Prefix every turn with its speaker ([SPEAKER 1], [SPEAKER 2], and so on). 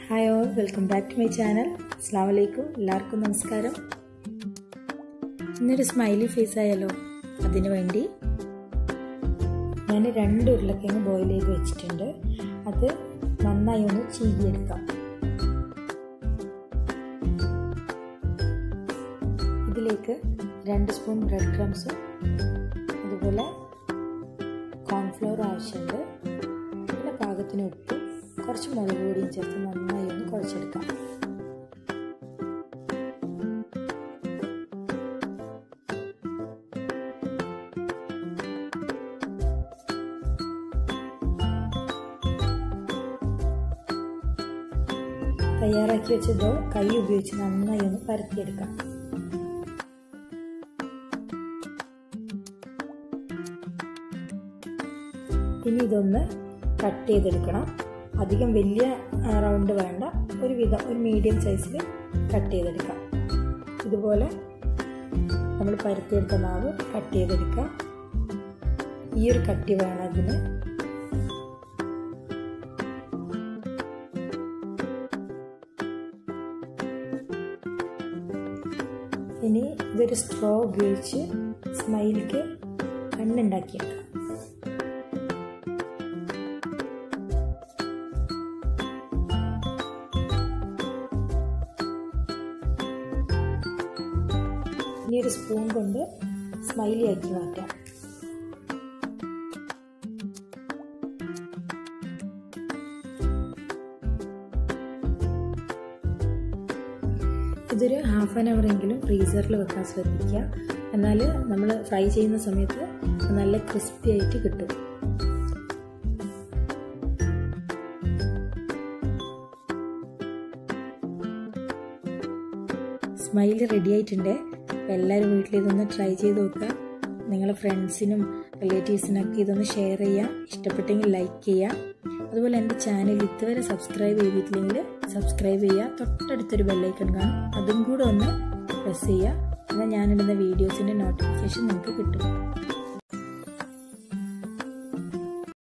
[SPEAKER 1] hi all welcome back to my channel അസ്സാം വലൈക്കും എല്ലാവർക്കും നമസ്കാരം ഇന്നൊരു സ്മൈലി ഫേസ് ആയാലോ അതിനു വേണ്ടി ഞാൻ രണ്ട് ഉരുളക്കിഴങ്ങ് ബോയിൽ ചെയ്ത് വെച്ചിട്ടുണ്ട് അത് നന്നായി ഒന്ന് ചീകിയെടുക്കാം ഇതിലേക്ക് രണ്ട് സ്പൂൺ ബ്രെഡ് ക്രംസും അതുപോലെ കോൺഫ്ലവർ ആവശ്യമുണ്ട് പിന്നെ പാകത്തിന് ഉപ്പും കുറച്ച് മുളക് പൊടിയും ചേർത്ത് നന്നായി ഒന്ന് കുഴച്ചെടുക്കാം തയ്യാറാക്കി വെച്ചതോ കൈ ഉപയോഗിച്ച് നന്നായി ഒന്ന് പരത്തിയെടുക്കാം ഇനി ഇതൊന്ന് കട്ട് ചെയ്തെടുക്കണം അധികം വലിയ റൗണ്ട് വേണ്ട ഒരു വിധം ഒരു മീഡിയം സൈസിൽ കട്ട് ചെയ്തെടുക്കാം ഇതുപോലെ നമ്മൾ പരത്തിയെടുത്ത മാവ് കട്ട് ചെയ്തെടുക്കാം ഈ ഒരു കട്ടി വേണം അതിന് ഇനി ഇതൊരു സ്ട്രോ ഉപയോഗിച്ച് സ്മൈലിക്ക് കണ്ണുണ്ടാക്കിയെടുക്കാം ഇനി ഒരു സ്പൂൺ കൊണ്ട് സ്മൈലി ആക്കി മാറ്റാം ഇതൊരു ഹാഫ് ആൻ അവർ എങ്കിലും ഫ്രീസറിൽ വെക്കാൻ ശ്രദ്ധിക്കുക എന്നാൽ നമ്മൾ ഫ്രൈ ചെയ്യുന്ന സമയത്ത് നല്ല ക്രിസ്പി ആയിട്ട് കിട്ടും സ്മൈൽ റെഡി ആയിട്ടുണ്ട് അപ്പോൾ എല്ലാവരും വീട്ടിൽ ഇതൊന്ന് ട്രൈ ചെയ്ത് നോക്കുക നിങ്ങളുടെ ഫ്രണ്ട്സിനും റിലേറ്റീവ്സിനൊക്കെ ഇതൊന്ന് ഷെയർ ചെയ്യുക ഇഷ്ടപ്പെട്ടെങ്കിൽ ലൈക്ക് ചെയ്യുക അതുപോലെ എൻ്റെ ചാനൽ ഇതുവരെ സബ്സ്ക്രൈബ് ചെയ്തിട്ടില്ലെങ്കിൽ സബ്സ്ക്രൈബ് ചെയ്യുക തൊട്ടടുത്തൊരു ബെല്ലൈക്കൺ കാണും അതും കൂടെ ഒന്ന് പ്രസ് ചെയ്യുക എന്നാൽ ഞാനിടുന്ന വീഡിയോസിൻ്റെ നോട്ടിഫിക്കേഷൻ നിങ്ങൾക്ക് കിട്ടും